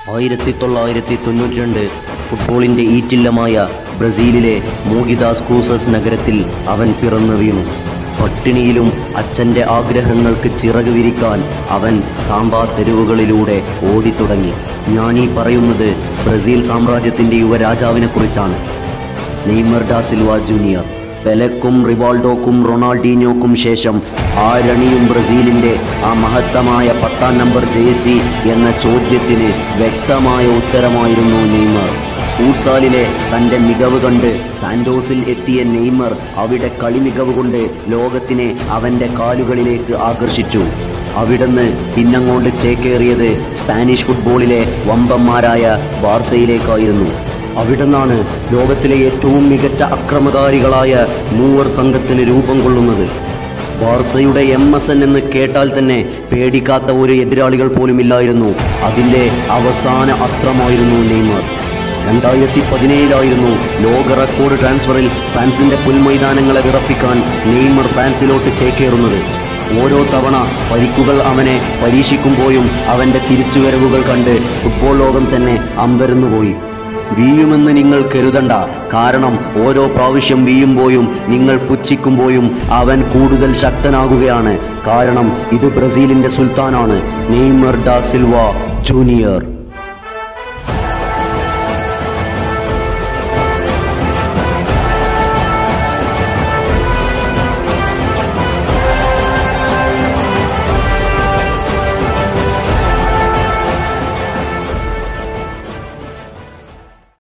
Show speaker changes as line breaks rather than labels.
ആയിരത്തി തൊള്ളായിരത്തി തൊണ്ണൂറ്റി രണ്ട് ഫുട്ബോളിന്റെ ഈറ്റില്ലമായ ബ്രസീലിലെ മോഗിദാസ് ക്രൂസസ് നഗരത്തിൽ അവൻ പിറന്നു വീണു പട്ടിണിയിലും അച്ഛൻ്റെ ആഗ്രഹങ്ങൾക്ക് ചിറക് വിരിക്കാൻ അവൻ സാമ്പാ തെരുവുകളിലൂടെ ഓടിത്തുടങ്ങി ഞാനീ പറയുന്നത് ബ്രസീൽ സാമ്രാജ്യത്തിൻ്റെ യുവരാജാവിനെ കുറിച്ചാണ് നെയ്മർ ഡാ സിൽവ ജൂനിയർ പെലക്കും റിവാൾഡോക്കും റൊണാൾഡീനോക്കും ശേഷം ആരണിയും ബ്രസീലിന്റെ ആ മഹത്തമായ പത്താം നമ്പർ ജേഴ്സി എന്ന ചോദ്യത്തിന് വ്യക്തമായ ഉത്തരമായിരുന്നു നെയ്മർ ഫൂട്സാലിലെ തന്റെ മികവ് കണ്ട് സാന്റോസിൽ എത്തിയ നെയ്മർ അവിടെ കളി മികവ് കൊണ്ട് ലോകത്തിനെ അവന്റെ കാലുകളിലേക്ക് ആകർഷിച്ചു അവിടുന്ന് പിന്നങ്ങോട്ട് ചേക്കേറിയത് സ്പാനിഷ് ഫുട്ബോളിലെ വമ്പന്മാരായ ബാർസയിലേക്കായിരുന്നു അവിടുന്നാണ് ലോകത്തിലെ ഏറ്റവും മികച്ച അക്രമകാരികളായ മൂവർ സംഘത്തിന് രൂപം കൊള്ളുന്നത് ബാർസയുടെ എം എസ് എൻ എന്ന് കേട്ടാൽ തന്നെ പേടിക്കാത്ത ഒരു എതിരാളികൾ പോലുമില്ലായിരുന്നു അതിൻ്റെ അവസാന അസ്ത്രമായിരുന്നു നെയ്മർ രണ്ടായിരത്തി പതിനേഴിലായിരുന്നു ലോക റെക്കോർഡ് ട്രാൻസ്ഫറിൽ ഫ്രാൻസിന്റെ പുൽമൈതാനങ്ങളെ വിറപ്പിക്കാൻ നെയ്മർ ഫ്രാൻസിലോട്ട് ചേക്കേറുന്നത് ഓരോ തവണ പരിക്കുകൾ അവനെ പരീക്ഷിക്കുമ്പോഴും അവന്റെ തിരിച്ചുവരവുകൾ കണ്ട് ഫുട്ബോൾ ലോകം തന്നെ അമ്പരന്നുപോയി വീഴുമെന്ന് നിങ്ങൾ കരുതണ്ട കാരണം ഓരോ പ്രാവശ്യം വീഴുമ്പോഴും നിങ്ങൾ പുച്ഛിക്കുമ്പോഴും അവൻ കൂടുതൽ ശക്തനാകുകയാണ് കാരണം ഇത് ബ്രസീലിന്റെ സുൽത്താനാണ് നെയ്മർ ഡാ സിൽവ ജൂനിയർ